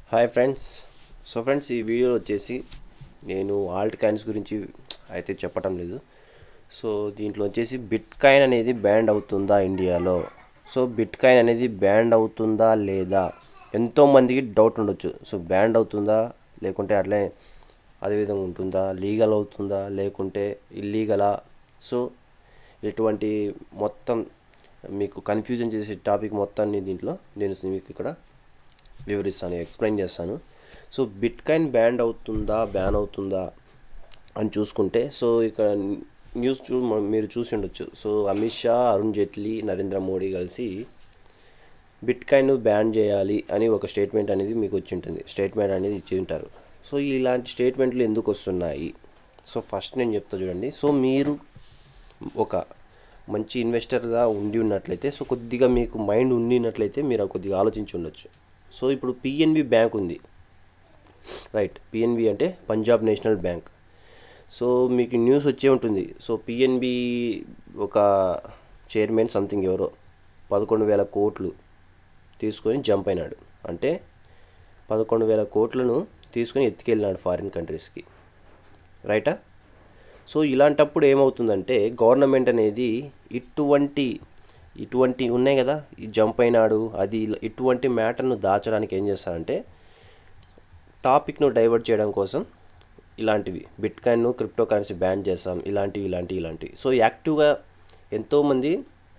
hi friends so friends ఈ video వచ్చేసి నేను ఆల్ట్ కాయిన్స్ గురించి అయితే చెప్పటం లేదు సో దీంట్లో వచ్చేసి బిట్ కాయిన్ అనేది బ్యాండ్ అవుతుందా ఇండియాలో సో బిట్ కాయిన్ అనేది బ్యాండ్ అవుతుందా లేదా ఎంతోమందికి డౌట్ ఉండొచ్చు సో బ్యాండ్ అవుతుందా లేకుంటే అట్లే అదేవిధంగా ఉంటుందా లీగల్ అవుతుందా లేకుంటే ఇల్లీగలా సో ఇటువంటి మొత్తం మీకు కన్ఫ్యూజన్ చేసే టాపిక్ మొత్తాన్ని దీంట్లో నేను మీకు ఇక్కడ వివరిస్తాను ఎక్స్ప్లెయిన్ చేస్తాను సో బిట్ కాయిన్ బ్యాండ్ అవుతుందా బ్యాన్ అవుతుందా అని చూసుకుంటే సో ఇక్కడ న్యూస్ చూ మీరు చూసి ఉండొచ్చు సో అమిత్ షా అరుణ్ జైట్లీ నరేంద్ర మోడీ కలిసి బిట్ కాయిన్ బ్యాన్ చేయాలి అని ఒక స్టేట్మెంట్ అనేది మీకు వచ్చి ఉంటుంది స్టేట్మెంట్ అనేది ఇచ్చి ఉంటారు సో ఇలాంటి స్టేట్మెంట్లు ఎందుకు వస్తున్నాయి సో ఫస్ట్ నేను చెప్తా చూడండి సో మీరు ఒక మంచి ఇన్వెస్టర్గా ఉండి ఉన్నట్లయితే సో కొద్దిగా మీకు మైండ్ ఉండినట్లయితే మీరు కొద్దిగా ఆలోచించి ఉండొచ్చు సో ఇప్పుడు పిఎన్బి బ్యాంక్ ఉంది రైట్ పిఎన్బి అంటే పంజాబ్ నేషనల్ బ్యాంక్ సో మీకు న్యూస్ వచ్చే ఉంటుంది సో పిఎన్బి ఒక చైర్మన్ సంథింగ్ ఎవరో పదకొండు వేల కోట్లు తీసుకొని జంప్ అయినాడు అంటే పదకొండు వేల కోట్లను తీసుకొని ఎత్తుకెళ్ళినాడు ఫారిన్ కంట్రీస్కి రైటా సో ఇలాంటప్పుడు ఏమవుతుందంటే గవర్నమెంట్ అనేది ఇటువంటి ఇటువంటి ఉన్నాయి కదా ఈ జంప్ అయినాడు అది ఇలా- ఇటువంటి మ్యాటర్ను దాచడానికి ఏం చేస్తారంటే టాపిక్ను డైవర్ట్ చేయడం కోసం ఇలాంటివి బిట్ కాయిన్ను క్రిప్టో కరెన్సీ బ్యాన్ చేస్తాం ఇలాంటివి ఇలాంటివి ఇలాంటివి సో యాక్టివ్గా ఎంతోమంది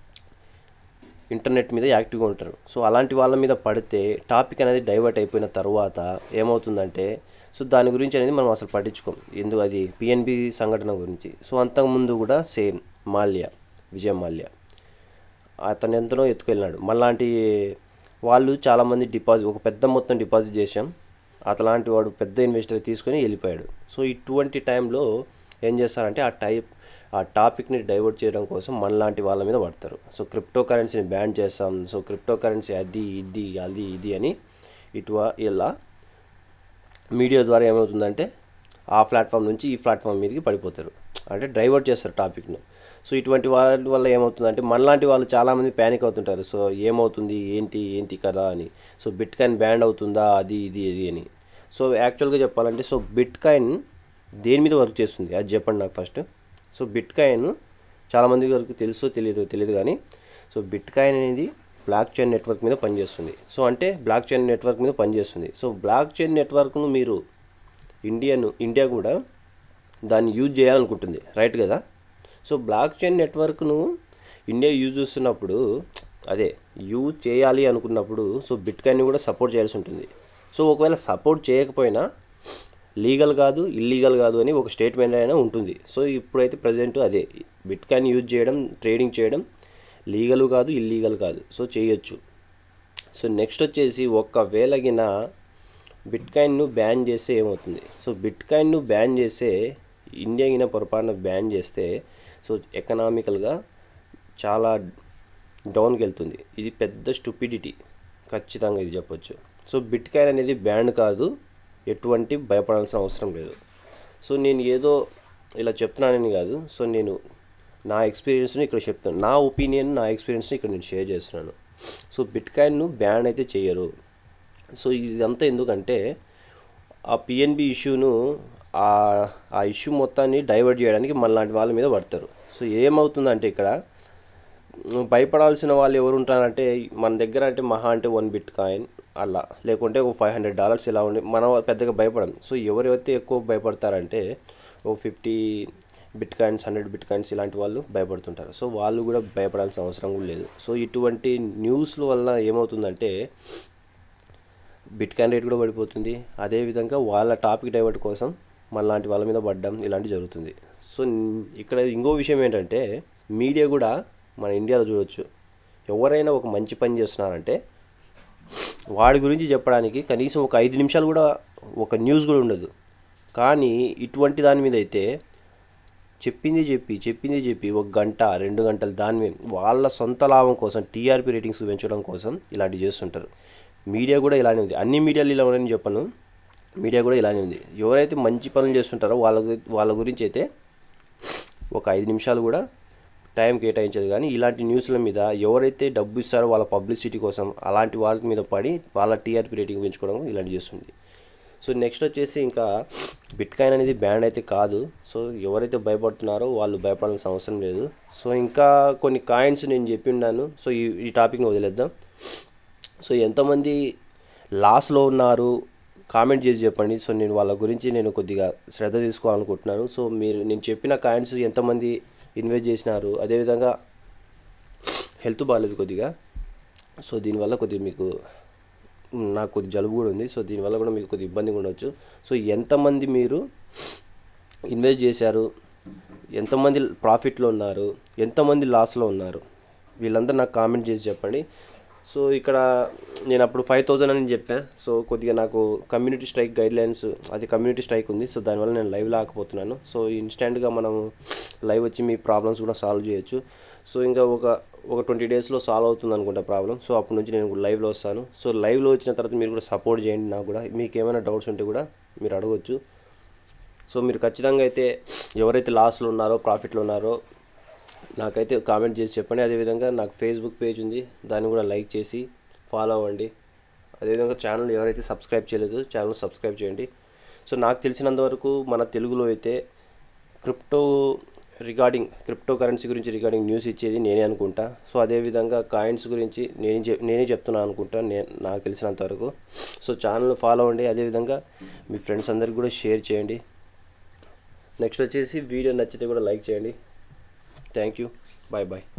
ఇంటర్నెట్ మీద యాక్టివ్గా ఉంటారు సో అలాంటి వాళ్ళ మీద పడితే టాపిక్ అనేది డైవర్ట్ అయిపోయిన తర్వాత ఏమవుతుందంటే సో దాని గురించి అనేది మనం అసలు పట్టించుకోం ఎందుకు అది పిఎన్బి సంఘటన గురించి సో అంతకుముందు కూడా సేమ్ మాల్య విజయ్ మాల్య అతను ఎంతనో ఎత్తుకెళ్ళినాడు మళ్ళాంటి వాళ్ళు చాలామంది డిపాజిట్ ఒక పెద్ద మొత్తం డిపాజిట్ చేశాం అతలాంటి వాడు పెద్ద ఇన్వెస్టర్ తీసుకొని వెళ్ళిపోయాడు సో ఇటువంటి టైంలో ఏం చేస్తారంటే ఆ టైప్ ఆ టాపిక్ని డైవర్ట్ చేయడం కోసం మనలాంటి వాళ్ళ మీద పడతారు సో క్రిప్టో కరెన్సీని బ్యాన్ చేస్తాం సో క్రిప్టో కరెన్సీ అది ఇది అది ఇది అని ఇటు ఇలా మీడియా ద్వారా ఏమవుతుందంటే ఆ ప్లాట్ఫామ్ నుంచి ఈ ప్లాట్ఫామ్ మీదకి పడిపోతారు అంటే డైవర్ట్ చేస్తారు టాపిక్ను సో ఇటువంటి వాళ్ళ వల్ల ఏమవుతుందంటే మనలాంటి వాళ్ళు చాలామంది ప్యానిక్ అవుతుంటారు సో ఏమవుతుంది ఏంటి ఏంటి కదా అని సో బిట్ కాయిన్ బ్యాండ్ అవుతుందా అది ఇది ఇది అని సో యాక్చువల్గా చెప్పాలంటే సో బిట్ కాయిన్ దేని మీద వర్క్ చేస్తుంది అది చెప్పండి నాకు ఫస్ట్ సో బిట్ కాయిన్ చాలామంది వరకు తెలుసో తెలియదో తెలియదు కానీ సో బిట్ కాయిన్ అనేది బ్లాక్ చైన్ నెట్వర్క్ మీద పనిచేస్తుంది సో అంటే బ్లాక్ చైన్ నెట్వర్క్ మీద పనిచేస్తుంది సో బ్లాక్ చైన్ నెట్వర్క్ను మీరు ఇండియన్ ఇండియా కూడా దాన్ని యూజ్ చేయాలనుకుంటుంది రైట్ కదా సో బ్లాక్ చైన్ నెట్వర్క్ను ఇండియా యూజ్ చేస్తున్నప్పుడు అదే యూజ్ చేయాలి అనుకున్నప్పుడు సో బిట్ కాయిన్ కూడా సపోర్ట్ చేయాల్సి ఉంటుంది సో ఒకవేళ సపోర్ట్ చేయకపోయినా లీగల్ కాదు ఇల్లీగల్ కాదు అని ఒక స్టేట్మెంట్ అయినా ఉంటుంది సో ఇప్పుడైతే ప్రజెంట్ అదే బిట్ కాయిన్ యూజ్ చేయడం ట్రేడింగ్ చేయడం లీగల్ కాదు ఇల్లీగల్ కాదు సో చేయొచ్చు సో నెక్స్ట్ వచ్చేసి ఒక్కవేళగిన బిట్ కాయిన్ను బ్యాన్ చేస్తే ఏమవుతుంది సో బిట్ కాయిన్ను బ్యాన్ చేస్తే ఇండియా గిన పొరపాటున బ్యాన్ చేస్తే సో ఎకనామికల్గా చాలా డౌన్కి వెళ్తుంది ఇది పెద్ద స్టూపిడిటీ ఖచ్చితంగా ఇది చెప్పొచ్చు సో బిట్ కాయిన్ అనేది బ్యాన్ కాదు ఎటువంటి భయపడాల్సిన అవసరం లేదు సో నేను ఏదో ఇలా చెప్తున్నానని కాదు సో నేను నా ఎక్స్పీరియన్స్ని ఇక్కడ చెప్తాను నా ఒపీనియన్ నా ఎక్స్పీరియన్స్ని ఇక్కడ నేను షేర్ చేస్తున్నాను సో బిట్ కాయిన్ను బ్యాన్ అయితే చేయరు సో ఇదంతా ఎందుకంటే ఆ పిఎన్బి ఇష్యూను ఆ ఆ ఇష్యూ మొత్తాన్ని డైవర్ట్ చేయడానికి మనలాంటి వాళ్ళ మీద పడతారు సో ఏమవుతుందంటే ఇక్కడ భయపడాల్సిన వాళ్ళు ఎవరు ఉంటారంటే మన దగ్గర అంటే మహా అంటే వన్ బిట్ కాయిన్ అలా లేకుంటే ఒక ఫైవ్ హండ్రెడ్ డాలర్స్ ఇలా ఉండి మనం పెద్దగా భయపడం సో ఎవరైతే ఎక్కువ భయపడతారంటే ఓ fifty bitcoins hundred bitcoins ఇలాంటి వాళ్ళు భయపడుతుంటారు సో వాళ్ళు కూడా భయపడాల్సిన అవసరం కూడా లేదు సో ఇటువంటి న్యూస్ల వల్ల ఏమవుతుందంటే బిట్ కాయిన్ రేట్ కూడా పడిపోతుంది అదేవిధంగా వాళ్ళ టాపిక్ డైవర్ట్ కోసం మనలాంటి వాళ్ళ మీద పడ్డం ఇలాంటివి జరుగుతుంది సో న్- ఇక్కడ ఇంకో విషయం ఏంటంటే మీడియా కూడా మన ఇండియాలో చూడొచ్చు ఎవరైనా ఒక మంచి పని చేస్తున్నారంటే వాడి గురించి చెప్పడానికి కనీసం ఒక ఐదు నిమిషాలు కూడా ఒక న్యూస్ కూడా ఉండదు కానీ ఇటువంటి దాని మీద అయితే చెప్పింది చెప్పి చెప్పింది చెప్పి ఒక గంట రెండు గంటలు దాని మీద వాళ్ళ సొంత లాభం కోసం టీఆర్పీ రేటింగ్స్ పెంచడం కోసం ఇలాంటివి చేస్తుంటారు మీడియా కూడా ఇలానే ఉంది అన్ని మీడియాలు ఇలా ఉన్నాయని చెప్పను మీడియా కూడా ఇలానే ఉంది ఎవరైతే మంచి పనులు చేస్తుంటారో వాళ్ళ గు- వాళ్ళ గురించి అయితే ఒక ఐదు నిమిషాలు కూడా టైం కేటాయించదు కానీ ఇలాంటి న్యూస్ల మీద ఎవరైతే డబ్బు ఇస్తారో వాళ్ళ పబ్లిసిటీ కోసం అలాంటి వాళ్ళ మీద పడి వాళ్ళ టీఆర్పీ రేటింగ్ పెంచుకోవడం ఇలాంటి చేస్తుంది సో నెక్స్ట్ వచ్చేసి ఇంకా బిట్ కాయిన్ అనేది బ్యాండ్ అయితే కాదు సో ఎవరైతే భయపడుతున్నారో వాళ్ళు భయపడాల్సిన అవసరం లేదు సో ఇంకా కొన్ని కాయిన్స్ నేను చెప్పి ఉన్నాను సో ఈ ఈ టాపిక్ని వదిలేద్దాం సో ఎంతమంది లాస్లో ఉన్నారు కామెంట్ చేసి చెప్పండి సో నేను వాళ్ళ గురించి నేను కొద్దిగా శ్రద్ధ తీసుకోవాలనుకుంటున్నాను సో మీరు నేను చెప్పిన కాయిన్స్ ఎంతమంది ఇన్వెస్ట్ చేసినారు అదేవిధంగా హెల్త్ బాగాలేదు కొద్దిగా సో దీనివల్ల కొద్దిగా మీకు నాకు కొద్ది జలుబు కూడా ఉంది సో దీనివల్ల కూడా మీకు కొద్ది ఇబ్బందిగా ఉండొచ్చు సో ఎంతమంది మీరు ఇన్వెస్ట్ చేశారు ఎంతమంది ప్రాఫిట్లో ఉన్నారు ఎంతమంది లాస్లో ఉన్నారు వీళ్ళందరూ నాకు కామెంట్ చేసి చెప్పండి సో ఇక్కడ నేను అప్పుడు ఫైవ్ థౌజండ్ అని చెప్పాను సో కొద్దిగా నాకు కమ్యూనిటీ స్ట్రైక్ గైడ్ లైన్స్ అది కమ్యూనిటీ స్ట్రైక్ ఉంది సో దానివల్ల నేను లైవ్ లేకపోతున్నాను సో ఇన్స్టెంట్గా మనం లైవ్ వచ్చి మీ ప్రాబ్లమ్స్ కూడా సాల్వ్ చేయొచ్చు సో ఇంకా ఒక ఒక ట్వంటీ డేస్లో సాల్వ్ అవుతుంది అనుకుంటా ప్రాబ్లం సో అప్పటి నుంచి నేను లైవ్లో వస్తాను సో లైవ్లో వచ్చిన తర్వాత మీరు కూడా సపోర్ట్ చేయండి నాకు కూడా మీకు ఏమైనా డౌట్స్ ఉంటే కూడా మీరు అడగవచ్చు సో మీరు ఖచ్చితంగా అయితే ఎవరైతే లాస్లో ఉన్నారో ప్రాఫిట్లో ఉన్నారో నాకైతే కామెంట్ చేసి చెప్పండి అదేవిధంగా నాకు ఫేస్బుక్ పేజ్ ఉంది దాన్ని కూడా లైక్ చేసి ఫాలో అవ్వండి అదేవిధంగా ఛానల్ ఎవరైతే సబ్స్క్రైబ్ చేయలేదు ఛానల్ సబ్స్క్రైబ్ చేయండి సో నాకు తెలిసినంత వరకు మన తెలుగులో అయితే క్రిప్టో రిగార్డింగ్ క్రిప్టో కరెన్సీ గురించి రిగార్డింగ్ న్యూస్ ఇచ్చేది నేనే అనుకుంటా సో అదేవిధంగా కాయిన్స్ గురించి నేనే చెప్ నేనే చెప్తున్నాను అనుకుంటా నే నాకు తెలిసినంత వరకు సో ఛానల్ ఫాలో అవ్వండి అదేవిధంగా మీ ఫ్రెండ్స్ అందరికి కూడా షేర్ చేయండి నెక్స్ట్ వచ్చేసి వీడియో నచ్చితే కూడా లైక్ చేయండి థ్యాంక్ యూ బాయ్ బాయ్